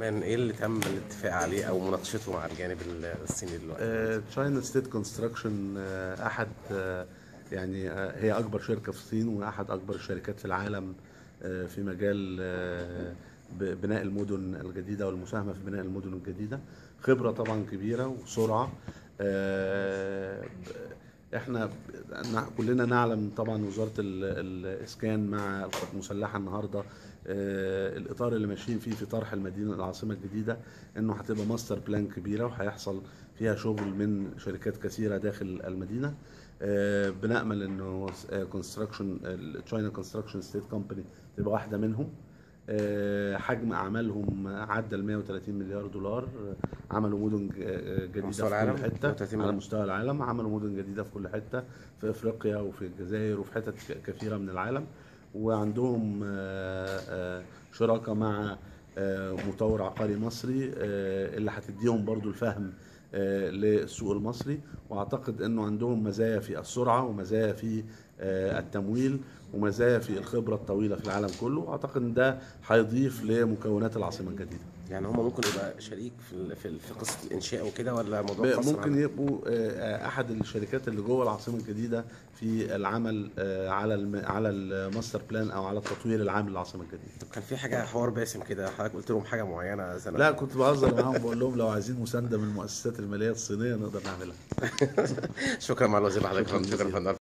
كمان ايه اللي تم الاتفاق عليه او مناقشته مع الجانب الصيني دلوقتي تشاينا ستيت كونستراكشن احد آه، يعني آه، هي اكبر شركه في الصين واحد اكبر الشركات في العالم آه، في مجال آه، ب- بناء المدن الجديده والمساهمه في بناء المدن الجديده خبره طبعا كبيره وسرعه آه، ب- احنا ب- نع- كلنا نعلم طبعا وزاره ال- الاسكان مع القوات المسلحه النهارده آه، الاطار اللي ماشيين فيه في طرح المدينه العاصمه الجديده انه هتبقى ماستر بلان كبيره وهيحصل فيها شغل من شركات كثيره داخل المدينه آه، بنامل انه كونستراكشن تشاينا كونستراكشن ستيت كومباني تبقى واحده منهم آه، حجم اعمالهم عدى ال 130 مليار دولار آه، عملوا مدن ج- آه، جديده مستوى في العالم؟ كل حته 130 على مليار. مستوى العالم عملوا مدن جديده في كل حته في افريقيا وفي الجزائر وفي حتت ك- كثيره من العالم وعندهم آه، آه، شراكه مع آه، مطور عقاري مصري آه، اللي هتديهم برضو الفهم آه، للسوق المصري واعتقد انه عندهم مزايا في السرعه ومزايا في آه، التمويل ومزايا في الخبره الطويله في العالم كله واعتقد ان ده هيضيف لمكونات العاصمه الجديده يعني هم ممكن يبقى شريك في ال- في ال- في قصه الانشاء وكده ولا موضوع ب- خاص ممكن عنهم؟ يبقوا آه، احد الشركات اللي جوه العاصمه الجديده في العمل آه، على الم- على الماستر بلان او على التطوير العام للعاصمه الجديده طب كان في حاجه حوار باسم كده حضرتك قلت لهم حاجه معينه سنه لا كنت بهزر معاهم بقول لهم لو عايزين مسانده من المؤسسات الماليه الصينيه نقدر نعملها شكرا مع الوزير حضرتك شكراً شكرا جزيلاً. فندم